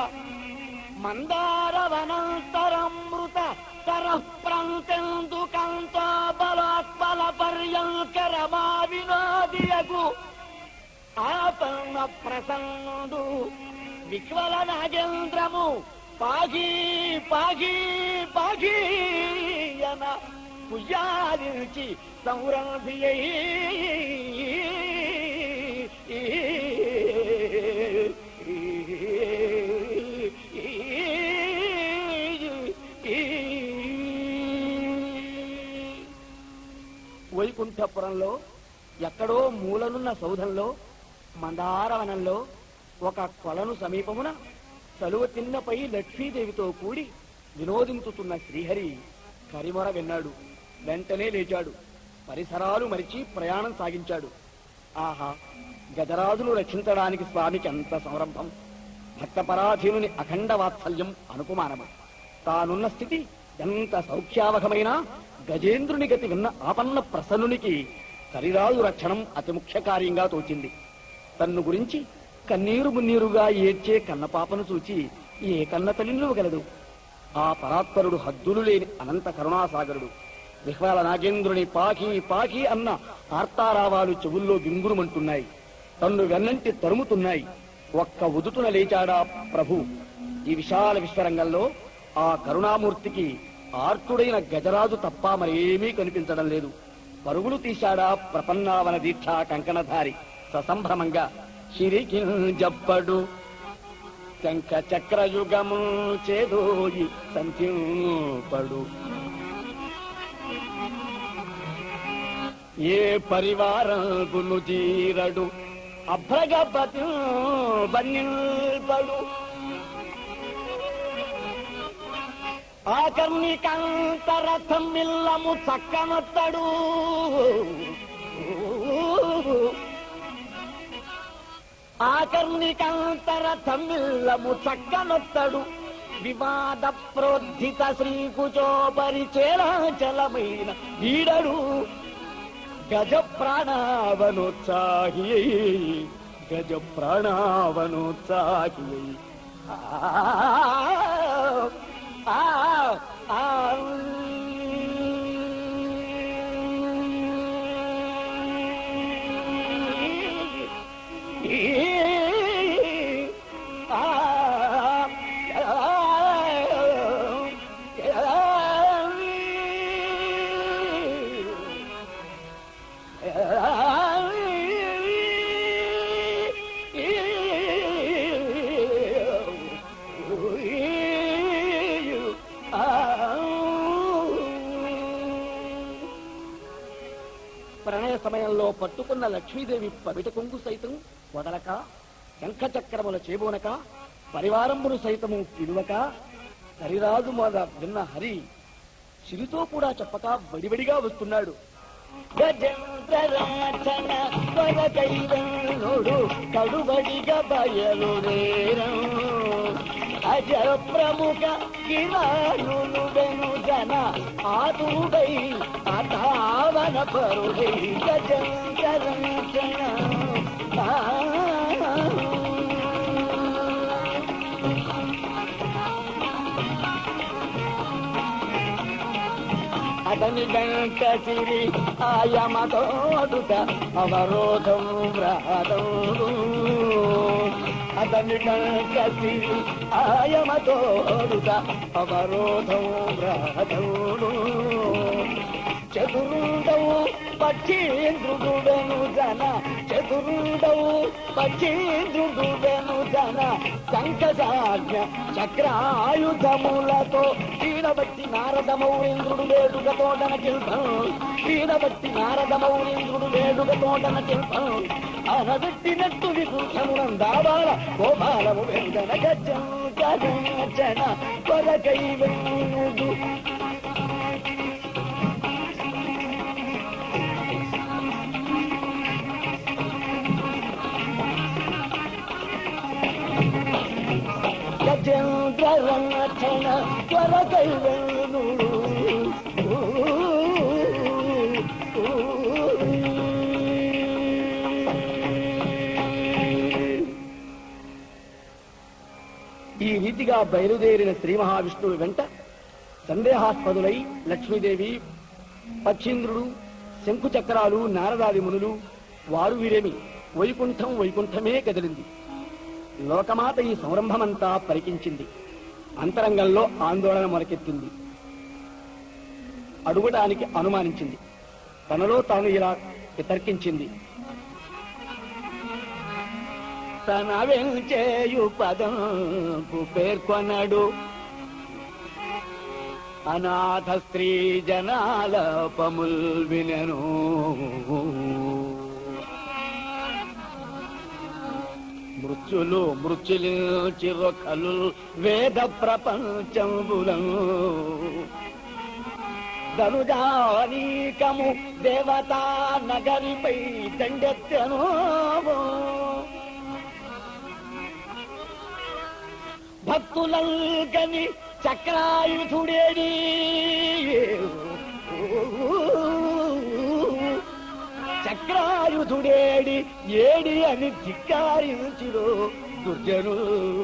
మందారవనంతరమృత సరప్రంతెందుకంతో బలాత్మల పర్యంకరమా వినోదియకు ఆపన్న ప్రసన్నుడు విశ్వల నాగేంద్రము పాగి పాగి పాగీయన పుయ్యాలించి సంరంభియై వైకుంఠపురంలో ఎక్కడో మూలనున్న సౌధంలో మందారవనంలో ఒక కొలను సమీపమున తలువ తిన్నపై లక్ష్మీదేవితో కూడి వినోదించుతున్న శ్రీహరి కరిమొర విన్నాడు వెంటనే లేచాడు పరిసరాలు మరిచి ప్రయాణం సాగించాడు ఆహా గజరాజును రక్షించడానికి స్వామికి ఎంత సంరంభం భక్తపరాధీనుని అఖండ వాత్సల్యం అనుపమానము తానున్న స్థితి ఎంత సౌఖ్యావహమైన గజేంద్రుని గతి విన్న ఆపన్న ప్రసన్నునికి కరిరాజు రక్షణం అతి ముఖ్య కార్యంగా తోచింది తన్ను గురించి కన్నీరు మున్నీరుగా ఏడ్చే కన్నపాపను చూచి ఏ కన్న తల్లినివ్వగలదు ఆ పరాత్పరుడు హద్దులు లేని అనంత కరుణాసాగరుడు విహ్వల నాగేంద్రుని పాకి పాకి అన్న ఆర్తారావాలు చెవుల్లో గింగురుమంటున్నాయి తన్ను వెన్నంటి తరుముతున్నాయి ఒక్క ఉదుటున లేచాడా ప్రభు ఈ విశాల విశ్వరంగంలో ఆ కరుణామూర్తికి ఆర్తుడైన గజరాజు తప్ప మరేమీ కనిపించడం లేదు పరుగులు తీశాడా ప్రపన్నావన దీక్ష కంకణధారి ససంభ్రమంగా చిరికి జప్పడు శంఖ చక్రయుగము చేదోయి సంధ్యూపడు ఏ పరివారంగును జీరడు అభ్రగపతి బన్నిల్పడు ఆకర్ణికంతరథం మిల్లము చక్కనొత్తడు ఆకర్ణికంతర తమిళ్ళము చక్కనొత్తడు వివాద ప్రోద్ధిత శ్రీకుచోపరి చేలాచలమైన వీడడు గజ ప్రాణావనోత్సాహి గజ ప్రాణావనోత్సాహి ఆ ఆ ఆ ప్రణయ సమయంలో పట్టుకున్న లక్ష్మీదేవి పవిట కొంగు సైతం వదలక శంఖచక్రముల చేబోనక పరివారమును సైతము పిలువక హరిరాజు మొద విన్న హరి సిరితో కూడా చెప్పక వడివడిగా వస్తున్నాడు గజేంద్రరాచన వరకైవనుడు కడుబడిగా బయలుదేరం అజ ప్రముఖ కిరాణులు వెను జన ఆతుడై అతావన పరుడై గజేంద్రరాచన ఆ అతని వెంట సిరి ఆయమతోడుట అవరోధం వ్రాదౌడు అతని వెంట సిరి ఆయమతోడుట అవరోధం వ్రాదౌడు చతురుండవు పక్షీంద్రుడు వెను జన చతురుండవు పక్షీంద్రుడు వెను జన శంఖసాజ్ఞ చక్రాయుధములతో ఈడబట్టి నారదమౌరేంద్రుడు వేడుక తోటన కిల్పం ఈడబట్టి నారదమౌరేంద్రుడు వేడుక తోటన కిల్పం అనబెట్టినట్టు వికృతమునందావాల గోపాలము వెందన గజం గజన కొరకై వెన్నుడు గజేంద్ర రంగన త్వరకై వెన్నుడు ఈ రీతిగా బయలుదేరిన శ్రీ మహావిష్ణువు వెంట సందేహాస్పదులై లక్ష్మీదేవి పక్షీంద్రుడు శంకు చక్రాలు నారదాది మునులు వారు వీరేమి వైకుంఠం వైకుంఠమే కదిలింది లోకమాత ఈ సంరంభమంతా పరికించింది అంతరంగంలో ఆందోళన మొలకెత్తింది అడుగడానికి అనుమానించింది తనలో తాను ఇలా వితర్కించింది తన వెంచేయు పదంపు పేర్కొనడు అనాథ స్త్రీ జనాల పముల్ వినను మృత్యులు మృత్యులు వేద ప్రపంచములం ధనుజానీకము దేవతా నగరిపై దండెత్తను భక్తులంకని చక్రాయుధుడేడి చక్రాయుధుడేడి ఏడి అని ధిక్కారించిరో దుర్జను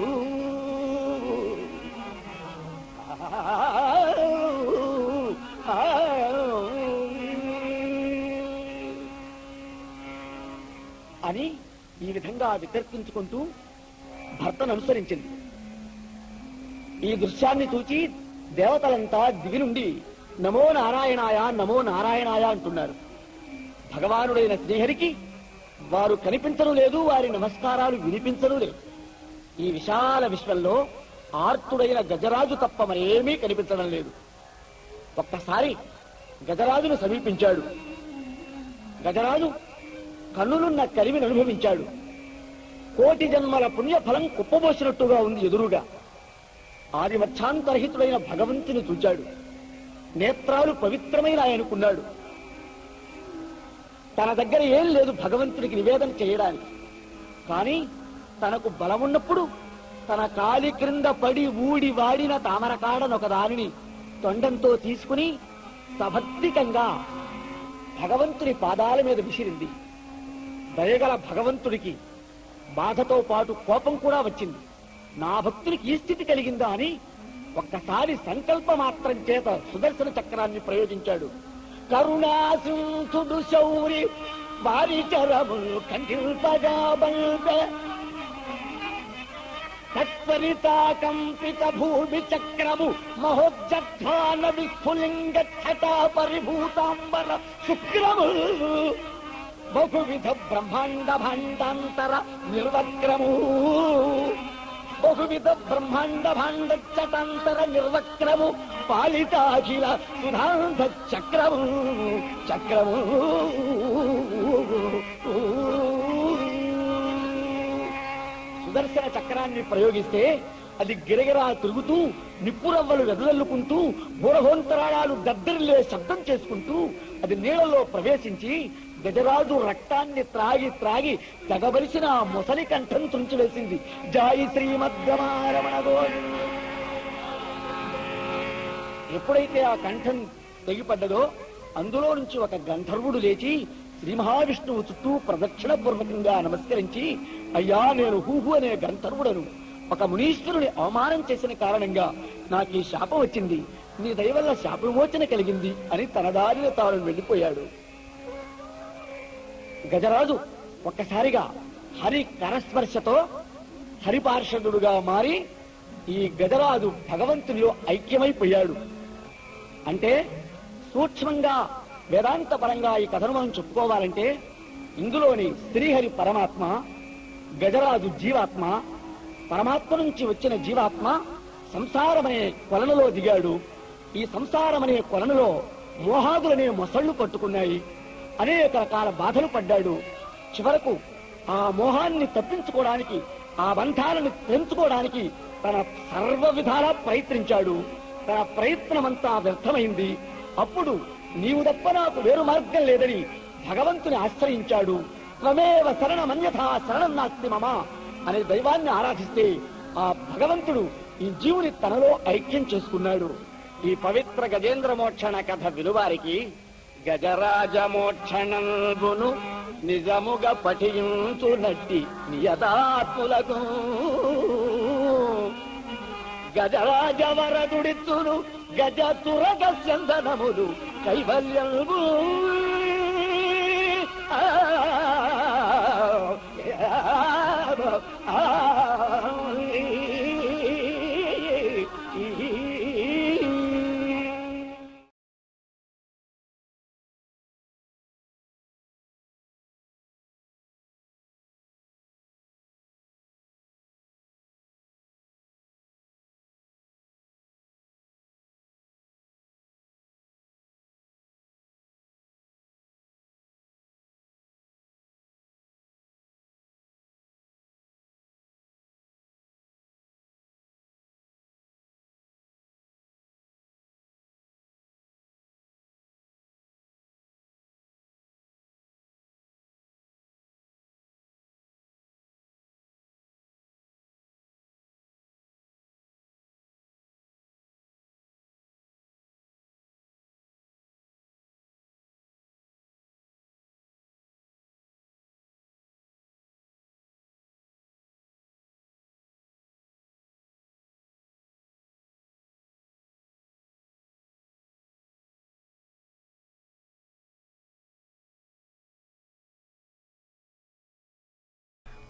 అని ఈ విధంగా వితర్కించుకుంటూ భర్తను అనుసరించింది ఈ దృశ్యాన్ని చూచి దేవతలంతా దిగి నుండి నమో నారాయణాయ నమో నారాయణాయ అంటున్నారు భగవానుడైన శ్రీహరికి వారు కనిపించను లేదు వారి నమస్కారాలు వినిపించను లేదు ఈ విశాల విశ్వంలో ఆర్తుడైన గజరాజు తప్ప మరేమీ కనిపించడం లేదు ఒక్కసారి గజరాజును సమీపించాడు గజరాజు కన్నులున్న కలిమిని అనుభవించాడు కోటి జన్మల పుణ్యఫలం కుప్పబోసినట్టుగా ఉంది ఎదురుగా ఆదిమధ్యాంతరహితుడైన భగవంతుని చూచాడు నేత్రాలు పవిత్రమైన ఆయనకున్నాడు తన దగ్గర ఏం లేదు భగవంతుడికి నివేదన చేయడానికి కానీ తనకు బలమున్నప్పుడు తన కాలి క్రింద పడి ఊడి వాడిన తామరకాడనొక దానిని తొండంతో తీసుకుని సభక్తికంగా భగవంతుని పాదాల మీద విసిరింది దయగల భగవంతుడికి బాధతో పాటు కోపం కూడా వచ్చింది నా భక్తునికి ఈ స్థితి కలిగిందా అని ఒక్కసారి సంకల్ప మాత్రం చేత సుదర్శన చక్రాన్ని ప్రయోగించాడు కరుణాసింధుడు శౌరి వారి చరములు కంటిల్పగా బంక తత్పరితాకంపిత భూమి చక్రము మహోజ్జాన విస్ఫులింగ ఛటా పరిభూతాంబర శుక్రము బహువిధ బ్రహ్మాండ భాండాంతర నిర్వక్రము బహువిధ బ్రహ్మాండ భాండ చటాంతర నిర్వక్రము పాలితాఖిల సుధాంధ చక్రము చక్రము సుదర్శన చక్రాన్ని ప్రయోగిస్తే అది గిరగిరా తిరుగుతూ నిప్పురవ్వలు వెదజల్లుకుంటూ బూరహోంతరాళాలు దద్దరిల్లే శబ్దం చేసుకుంటూ అది నీళ్లలో ప్రవేశించి గజరాజు రక్తాన్ని త్రాగి త్రాగి తెగబలిసిన ఆ ముసలి కంఠం తుంచివేసింది జాయి శ్రీమద్గమారమణ గోవింద ఎప్పుడైతే ఆ కంఠం తెగిపడ్డదో అందులో నుంచి ఒక గంధర్వుడు లేచి శ్రీ మహావిష్ణువు చుట్టూ ప్రదక్షిణ పూర్వకంగా నమస్కరించి అయ్యా నేను హూహు అనే గంధర్వుడను ఒక మునీశ్వరుని అవమానం చేసిన కారణంగా నాకు ఈ శాపం వచ్చింది నీ దయ వల్ల శాప విమోచన కలిగింది అని తన దారిన తాను వెళ్ళిపోయాడు గజరాజు ఒక్కసారిగా హరి కరస్పర్శతో హరిపార్షదుడుగా మారి ఈ గజరాజు భగవంతునిలో ఐక్యమైపోయాడు అంటే సూక్ష్మంగా వేదాంత పరంగా ఈ కథను మనం చెప్పుకోవాలంటే ఇందులోని శ్రీహరి పరమాత్మ గజరాజు జీవాత్మ పరమాత్మ నుంచి వచ్చిన జీవాత్మ సంసారమనే కొలనులో దిగాడు ఈ సంసారమనే కొలనులో మోహాదులనే మొసళ్ళు పట్టుకున్నాయి అనేక రకాల బాధలు పడ్డాడు చివరకు ఆ మోహాన్ని తప్పించుకోవడానికి ఆ బంధాలను తెంచుకోవడానికి తన సర్వ విధాలా ప్రయత్నించాడు తన ప్రయత్నమంతా వ్యర్థమైంది అప్పుడు నీవు తప్ప నాకు వేరు మార్గం లేదని భగవంతుని ఆశ్రయించాడు త్వమేవ శరణమన్యథా శరణం నాస్తి మమ అనే దైవాన్ని ఆరాధిస్తే ఆ భగవంతుడు ఈ జీవుని తనలో ఐక్యం చేసుకున్నాడు ఈ పవిత్ర గజేంద్ర మోక్షణ కథ విలువారికి గజరాజ మోక్షణంబును నిజముగా పఠించునట్టి నియతాత్ములకు గజరాజ వరదుడిత్తును గజ తురగ చందనములు కైవల్యము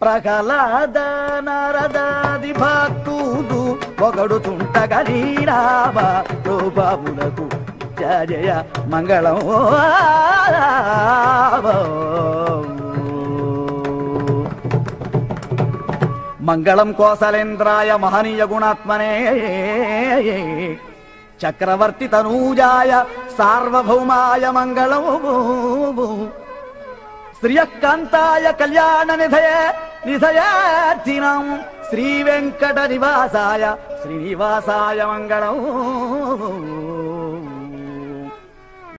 ప్రహ్లాద నారదాది భక్తులు పొగడుతుంటగలీరామ రూపములకు జయ జయ మంగళం మంగళం కోసలేంద్రాయ మహనీయ గుణాత్మనే చక్రవర్తి తనూజాయ సార్వభౌమాయ మంగళం శ్రియకాంతాయ కళ్యాణ నిధయ నిధయార్చినం శ్రీ వెంకట నివాసాయ శ్రీనివాసాయ మంగళం